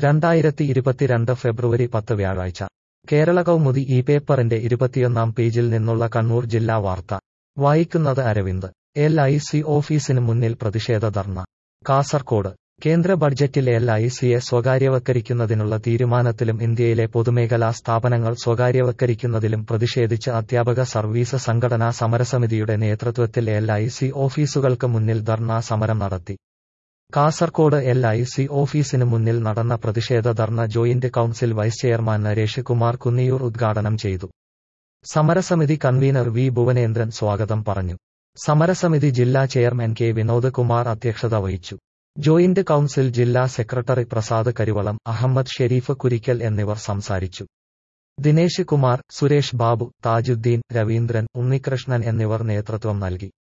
രണ്ടായിരത്തി ഇരുപത്തിരണ്ട് ഫെബ്രുവരി പത്ത് വ്യാഴാഴ്ച കേരള കൗമുദി ഈ പേപ്പറിന്റെ ഇരുപത്തിയൊന്നാം പേജിൽ നിന്നുള്ള കണ്ണൂർ ജില്ലാ വാർത്ത വായിക്കുന്നത് അരവിന്ദ് എൽ ഐ സി ഓഫീസിന് മുന്നിൽ പ്രതിഷേധ ധർണ കാസർകോട് കേന്ദ്ര ബഡ്ജറ്റിൽ എൽ ഐ സിയെ സ്വകാര്യവൽക്കരിക്കുന്നതിനുള്ള തീരുമാനത്തിലും ഇന്ത്യയിലെ പൊതുമേഖലാ സ്ഥാപനങ്ങൾ സ്വകാര്യവൽക്കരിക്കുന്നതിലും പ്രതിഷേധിച്ച് അധ്യാപക സർവീസ് സംഘടനാ സമരസമിതിയുടെ നേതൃത്വത്തിൽ എൽ ഐ സി ഓഫീസുകൾക്ക് മുന്നിൽ ധർണാ സമരം നടത്തി കാസർകോട് എൽ ഐ സി ഓഫീസിന് മുന്നിൽ നടന്ന പ്രതിഷേധ ധർണ joint council vice chairman Naresh Kumar Kunniyoor ഉദ്ഘാടനം ചെയ്തു സമരസമിതി കൺവീനർ വി ഭുവനേന്ദ്രൻ സ്വാഗതം പറഞ്ഞു സമരസമിതി ജില്ലാ ചെയർമാൻ കെ വിനോദ് കുമാർ അധ്യക്ഷത വഹിച്ചു ജോയിന്റ് കൌൺസിൽ ജില്ലാ സെക്രട്ടറി പ്രസാദ് കരിവളം അഹമ്മദ് ഷെരീഫ് കുരിക്കൽ എന്നിവർ സംസാരിച്ചു ദിനേശ് കുമാർ സുരേഷ് ബാബു താജുദ്ദീൻ രവീന്ദ്രൻ ഉണ്ണികൃഷ്ണൻ എന്നിവർ നേതൃത്വം നൽകി